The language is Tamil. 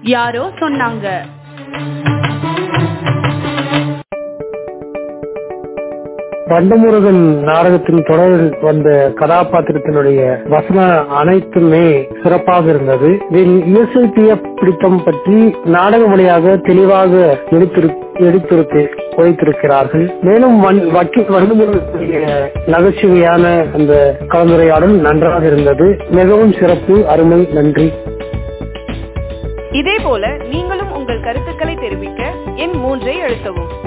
யாரோ சொன்னாங்க வண்டமுருகன் நாடகத்தின் தொடரில் வந்த கதாபாத்திரத்தினுடைய வசனம் அனைத்துமே சிறப்பாக இருந்தது இதில் இஎஸ்ஐபிய பிடித்தம் பற்றி நாடக வழியாக தெளிவாக எடுத்திரு எடுத்துரைத்து வைத்திருக்கிறார்கள் மேலும் வன்- வக்கீல் வண்டமுருகனுடைய நகைச்சுவையான அந்த கலந்துரையாடல் நன்றாக இருந்தது மிகவும் சிறப்பு அருமை நன்றி இதேபோல நீங்களும் உங்கள் கருத்துக்களை தெரிவிக்க எண் மூன்றை அழுத்தவும்